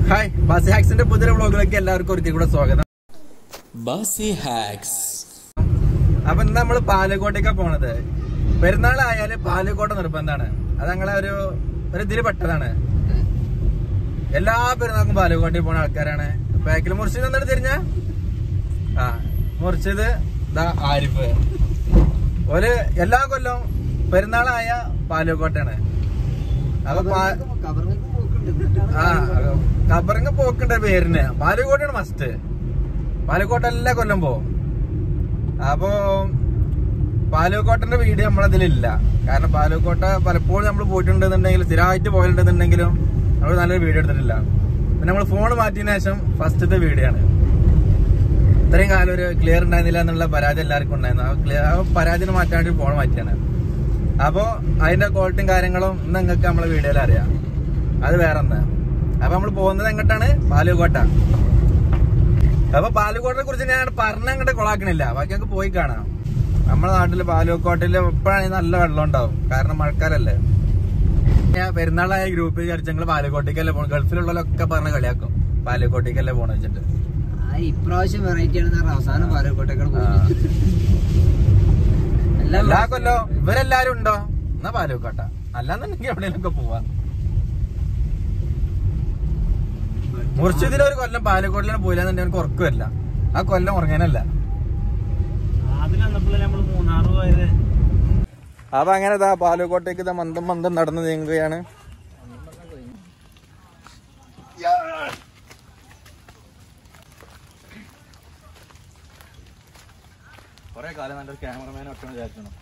Hi ബാസി ഹാക്സിന്റെ പുതിയ വ്ളോഗിലേക്ക് എല്ലാവർക്കും ഒരിക്കൽ കൂടെ സ്വാഗതം ബാസി ഹാക്സ് അപ്പൊ ഇന്ന് നമ്മള് പാലക്കോട്ടേക്കാ പോണത് പെരുന്നാളായാല് പാലക്കോട്ട നിർബന്ധമാണ് അത് ഞങ്ങളെ ഒരു ഒരു ഇതില് പെട്ടതാണ് എല്ലാ പെരുന്നാൾക്കും പാലക്കോട്ടയിൽ പോണ ആൾക്കാരാണ് ബാക്കിൽ മുർഷിദ് എന്നിട്ട് തിരിഞ്ഞ ആ മുർഷിദ് ദാ ആരിഫ് ഒരു എല്ലാ കൊല്ലവും പെരുന്നാളായ പാലക്കോട്ടാണ് അപ്പൊ പാ- ആ കബറിങ് പോക്കുണ്ട് പേരിന് പാലക്കോട്ടാണ് മസ്റ്റ് പാലക്കോട്ട് എല്ലാ കൊല്ലം പോവും അപ്പോ പാലക്കോട്ടന്റെ വീഡിയോ നമ്മളതിലില്ല കാരണം പാലക്കോട്ട പലപ്പോഴും നമ്മൾ പോയിട്ടുണ്ടെന്നുണ്ടെങ്കിൽ സ്ഥിരമായിട്ട് പോയിട്ടുണ്ടെന്നുണ്ടെങ്കിലും നമ്മൾ നല്ലൊരു വീഡിയോ എടുത്തിട്ടില്ല പിന്നെ നമ്മൾ ഫോൺ മാറ്റിയതിനു ശേഷം ഫസ്റ്റത്തെ വീഡിയോ ആണ് ഇത്രയും കാലം ഒരു ക്ലിയർ ഉണ്ടായിരുന്നില്ല എന്നുള്ള പരാതി എല്ലാവർക്കും ഉണ്ടായിരുന്നു ആ ക്ലിയർ ആ പരാതിന് മാറ്റാൻ വേണ്ടി ഫോൺ മാറ്റിയാണ് അപ്പോ അതിന്റെ ക്വാളിറ്റിയും കാര്യങ്ങളും ഇന്ന് നിങ്ങൾക്ക് നമ്മളെ വീഡിയോയിൽ അറിയാം അത് വേറെ ഒന്ന് അപ്പൊ നമ്മൾ പോകുന്നത് എങ്ങോട്ടാണ് പാലുകോട്ട അപ്പൊ പാലുകോട്ടയെ കുറിച്ച് ഞാൻ പറഞ്ഞ അങ്ങോട്ട് കൊളാക്കണില്ല ബാക്കിയൊക്കെ പോയി കാണാം നമ്മുടെ നാട്ടില് പാലുകോട്ടയില് എപ്പോഴാണെങ്കിൽ നല്ല വെള്ളം ഉണ്ടാവും കാരണം മഴക്കാലല്ലേ ഞാൻ പെരുന്നാളായ ഗ്രൂപ്പിൽ വിചാരിച്ചു ഞങ്ങൾ പാലക്കോട്ടേക്കല്ലേ പോകണം ഗൾഫിലുള്ളവരൊക്കെ പറഞ്ഞ് കളിയാക്കും പാലക്കോട്ടേക്കല്ലേ പോണെന്ന് വെച്ചിട്ട് ആ ഇപ്രാവശ്യം വെറൈറ്റി ആണ് പറഞ്ഞ അവസാനം പാലക്കോട്ടേക്കാട് ആ. പോയി എല്ലാം എല്ലാ കൊല്ലോ ഇവരെല്ലാരും ഉണ്ടോ എന്നാ പാലക്കോട്ട അല്ലാന്നുണ്ടെങ്കിൽ എവിടെയെങ്കിലൊക്കെ പോവാ മുറിച്ചതിൽ ഒരു കൊല്ലം പാലക്കോട്ടിലാണ് പോയില്ലാന്നുണ്ടെങ്കിൽ എനിക്ക് ഉറക്കം വരില്ല ആ കൊല്ലം ഉറങ്ങാനല്ല അതിൽ വന്നപ്പോഴല്ലേ നമ്മള് മൂന്നാറ് പോയത് അപ്പൊ അങ്ങനെ ഇതാ പാലക്കോട്ടേക്ക് ഇതാ മന്ദം മന്ദം നടന്നു നീങ്ങുകയാണ് കൊറേ കാലം നല്ലൊരു ക്യാമറമാൻ ഒക്കെ വിചാരിക്കണം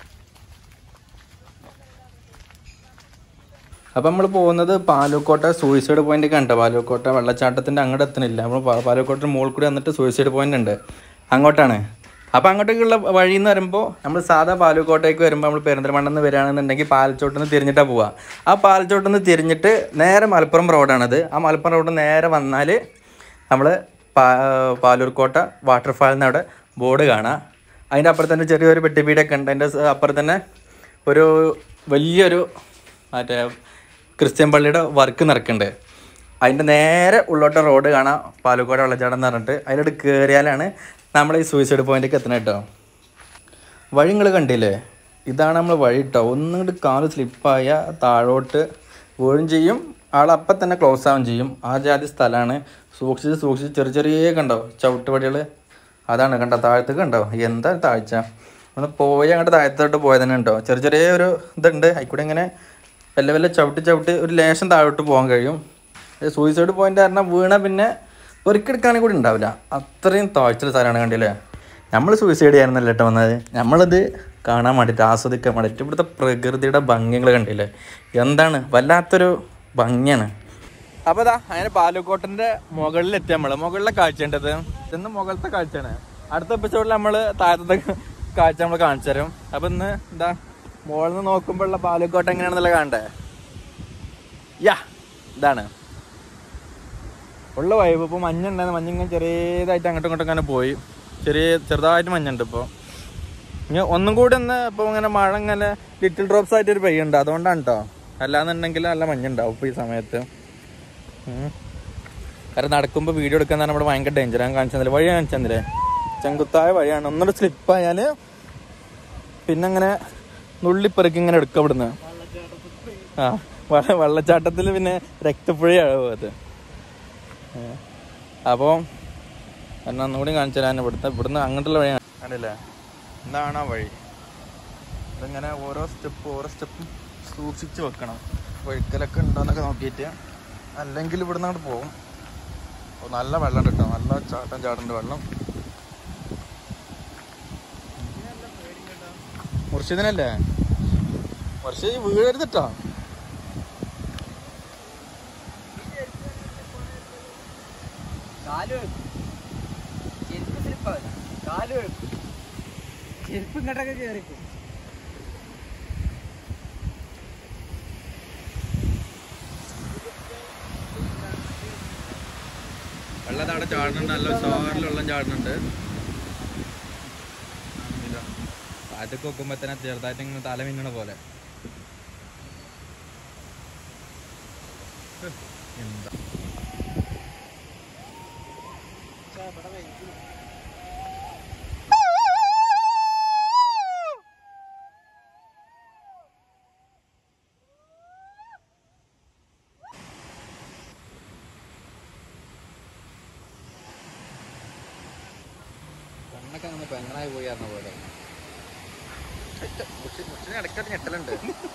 അപ്പൊ നമ്മൾ പോകുന്നത് പാലക്കോട്ട സൂയിസൈഡ് പോയിന്റ് കണ്ട പാലക്കോട്ട വെള്ളച്ചാട്ടത്തിന്റെ അങ്ങോട്ട് എത്തണില്ല നമ്മൾ പാലക്കോട്ടിന് മുകളിൽ കൂടി വന്നിട്ട് സൂയിസൈഡ് പോയിന്റ് ഉണ്ട് അങ്ങോട്ടാണ് അപ്പൊ അങ്ങോട്ടേക്കുള്ള വഴി എന്ന് പറയുമ്പോൾ നമ്മൾ സാധാ പാലക്കോട്ടേക്ക് വരുമ്പോൾ നമ്മൾ പെരിന്തൽമണ്ണ നിന്ന് വരികയാണെന്നുണ്ടെങ്കിൽ പാലച്ചോട്ടിൽ നിന്ന് തിരിഞ്ഞിട്ടാ പോവുക ആ പാലച്ചോട്ടിൽ നിന്ന് തിരിഞ്ഞിട്ട് നേരെ മലപ്പുറം റോഡാണത് ആ മലപ്പുറം റോഡ് നേരെ വന്നാൽ നമ്മൾ പാലൂർക്കോട്ട വാട്ടർഫാളിന് അവിടെ ബോർഡ് കാണാം അതിൻ്റെ അപ്പുറത്ത് തന്നെ ചെറിയൊരു പെട്ടിപ്പീടൊക്കെ ഉണ്ട് അതിൻ്റെ അപ്പുറത്ത് തന്നെ ഒരു വലിയൊരു മറ്റേ ക്രിസ്ത്യൻ പള്ളിയുടെ വർക്ക് നടക്കുന്നുണ്ട് അതിൻ്റെ നേരെ ഉള്ളോട്ട റോഡ് കാണാം പാലക്കാട് വെള്ളച്ചാട്ടം എന്ന് പറഞ്ഞിട്ട് അതിലോട്ട് കയറിയാലാണ് നമ്മൾ ഈ സൂയിസൈഡ് പോയിന്റിലേക്ക് എത്തണം കേട്ടോ വഴി നിങ്ങൾ കണ്ടില്ലേ ഇതാണ് നമ്മൾ വഴി കേട്ടോ ഒന്നുകൂടി കാല് സ്ലിപ്പായ താഴോട്ട് വീഴും ചെയ്യും ആളപ്പം തന്നെ ക്ലോസ് ആവുകയും ചെയ്യും ആ ജാതി സ്ഥലമാണ് സൂക്ഷിച്ച് സൂക്ഷിച്ച് ചെറിയ ചെറിയ കണ്ടോ ചവിട്ടുപടികൾ അതാണ് കണ്ടോ താഴത്തേക്ക് കണ്ടോ എന്താ താഴ്ച ഒന്ന് പോയി അങ്ങോട്ട് താഴത്തോട്ട് പോയത് തന്നെ ഉണ്ടോ ചെറിയ ചെറിയ ഒരു ഇതുണ്ട് അതിക്കൂടെ ഇങ്ങനെ വല്ല വല്ല ചവിട്ടി ചവിട്ടി ഒരു ലേശം താഴോട്ട് പോകാൻ കഴിയും സൂയിസൈഡ് പോയിന്റ് കാരണം വീണ പിന്നെ ഒരിക്കലെടുക്കാനും കൂടി ഉണ്ടാവില്ല അത്രയും താഴ്ചയുള്ള സ്ഥലമാണ് കണ്ടില്ലേ നമ്മൾ സൂയിസൈഡ് ചെയ്യാനല്ല കേട്ടോ വന്നത് നമ്മളിത് കാണാൻ വേണ്ടിയിട്ട് ആസ്വദിക്കാൻ വേണ്ടിയിട്ട് ഇവിടുത്തെ പ്രകൃതിയുടെ ഭംഗികൾ കണ്ടില്ലേ എന്താണ് വല്ലാത്തൊരു ഭംഗിയാണ് അപ്പോൾ ഇതാ അങ്ങനെ പാലക്കോട്ടിൻ്റെ മുകളിൽ എത്തി നമ്മൾ മുകളിലെ കാഴ്ച ഉണ്ടത് ഇന്ന് മുകളിലത്തെ കാഴ്ചയാണ് അടുത്ത എപ്പിസോഡിൽ നമ്മൾ താഴത്തെ കാഴ്ച നമ്മൾ കാണിച്ചു തരും അപ്പോൾ ഇന്ന് എന്താ മുകളിൽ നിന്ന് നോക്കുമ്പോഴുള്ള പാലക്കോട്ട് എങ്ങനെയാണെന്നുള്ള കാണണ്ടേ യാ ഇതാണ് ഉള്ള വൈബ് ഇപ്പോൾ മഞ്ഞുണ്ടായിരുന്നു മഞ്ഞിങ്ങനെ ചെറിയതായിട്ട് അങ്ങോട്ടും ഇങ്ങോട്ടും അങ്ങനെ പോയി ചെറിയ ചെറുതായിട്ട് മഞ്ഞുണ്ട് ഇപ്പോൾ ഇനി ഒന്നും കൂടി ഒന്ന് ഇപ്പോൾ ഇങ്ങനെ മഴ ഇങ്ങനെ ലിറ്റിൽ ഡ്രോപ്സ് ആയിട്ട് ഒരു പെയ്യുണ്ട് അതുകൊണ്ടാണ് കേട്ടോ അല്ലാന്നുണ്ടെങ്കിൽ നല്ല മഞ്ഞുണ്ടാവും ഇപ്പോൾ ഈ സമയത്ത് ഉം. കാരണം നടക്കുമ്പോൾ വീഡിയോ എടുക്കാൻ നമ്മൾ ഭയങ്കര ഡേഞ്ചർ ഞാൻ കാണിച്ചു തന്നില്ല വഴി കാണിച്ചു തന്നില്ലേ ചെങ്കുത്തായ വഴിയാണ് ഒന്നുകൂടെ സ്ലിപ്പായാൽ പിന്നെ അങ്ങനെ നുള്ളിപ്പെറുക്കി ഇങ്ങനെ എടുക്കുക ഇവിടുന്ന് ആ വള്ള വെള്ളച്ചാട്ടത്തിൽ പിന്നെ രക്തപ്പുഴയാവും അത് അപ്പോൾ എന്നാൽ ഒന്നുകൂടി കാണിച്ചു തരാൻ ഇവിടുത്തെ ഇവിടുന്ന് അങ്ങോട്ടുള്ള വഴി കണ്ടില്ലേ എന്താണ് ആ വഴി ഇതിങ്ങനെ ഓരോ സ്റ്റെപ്പ് ഓരോ സ്റ്റെപ്പും സൂക്ഷിച്ച് വെക്കണം വഴുക്കലൊക്കെ ഉണ്ടോന്നൊക്കെ നോക്കിയിട്ട് അല്ലെങ്കിൽ ഇവിടുന്ന് അങ്ങോട്ട് പോകും ഓ, നല്ല വെള്ളം ഉണ്ട് കേട്ടോ നല്ല ചാട്ടം ചാടേണ്ട വെള്ളം മുർഷിദിനല്ലേ മുർഷിദ് വീഴരുത് കേട്ടോ കാല് വെക്കും ചെരുപ്പ് സ്ലിപ്പാവില്ല കാല് വെക്കും ചെരുപ്പ് ഇങ്ങോട്ടൊക്കെ കയറിക്കും വെള്ളം അവിടെ ചാടുന്നുണ്ട് നല്ല ഉഷാറിൽ വെള്ളം ചാടുന്നുണ്ട് കാറ്റൊക്കെ വെക്കുമ്പോ തന്നെ ചെറുതായിട്ട് ഇങ്ങനെ തല മിന്നണ പോലെ എന്താ ഞാനൊക്കെ അങ്ങനെ പെങ്ങളായി പോയി പറഞ്ഞ പോലെ മുച്ചിന് ഇടയ്ക്കൊരു ഞെട്ടലുണ്ട്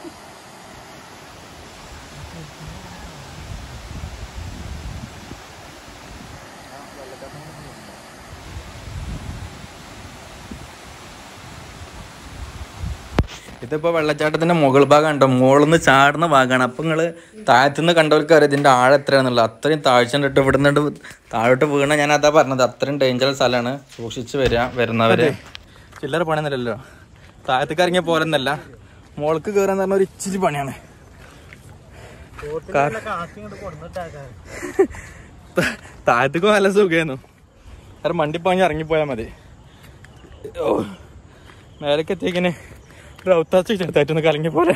ഇതിപ്പോ വെള്ളച്ചാട്ടത്തിന്റെ മുകൾ ഭാഗം ഉണ്ടോ മുകളിൽ നിന്ന് ചാടുന്ന ഭാഗമാണ് അപ്പൊ നിങ്ങള് താഴത്തുനിന്ന് കണ്ടവർക്ക് അറിയാം ഇതിന്റെ ആഴം എത്രയാണെന്നുള്ളത് അത്രയും താഴ്ച ഇട്ട് ഇവിടുന്ന് താഴോട്ട് വീണ ഞാൻ അതാ പറഞ്ഞത് അത്രയും ഡേഞ്ചറസ് സ്ഥലമാണ് സൂക്ഷിച്ച് വരിക വരുന്നവര് ചില്ലറ പണിയൊന്നുമില്ലല്ലോ താഴത്തേക്ക് ഇറങ്ങിയ പോലെ ഒന്നല്ല മുകൾക്ക് കയറാൻ പറഞ്ഞ ഒരു ഇച്ചിരി പണിയാണ് കാ- കാക്കി ഇങ്ങോട്ട് കൊടുത്തിട്ടാക്കാൻ താഴത്തേക്ക് നല്ല സുഖമായിരുന്നു കാരണം മണ്ടി പാഞ്ഞ് ഇറങ്ങിപ്പോയാൽ മതി ഓ മേലേക്ക് എത്തിയേക്കിന് ഒരു ഔത്താച്ച് ചെറുതായിട്ടൊന്ന് കലങ്ങി പോലെ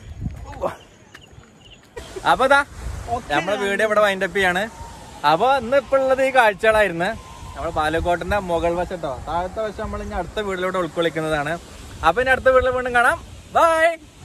അപ്പൊ ദാ നമ്മളെ വീഡിയോ ഇവിടെ വൈൻഡപ്പ് ചെയ്യാണ് അപ്പൊ ഇന്ന് ഇപ്പൊ ഉള്ളത് ഈ കാഴ്ചകളായിരുന്നു നമ്മൾ പാലക്കോട്ടിന്റെ മുകൾ വശട്ടോ താഴത്തെ വശം നമ്മൾ ഇനി അടുത്ത വീട്ടിലോട്ട് ഉൾക്കൊള്ളിക്കുന്നതാണ് അപ്പൊ ഇനി അടുത്ത വീട്ടിൽ വീണ്ടും കാണാം ബൈ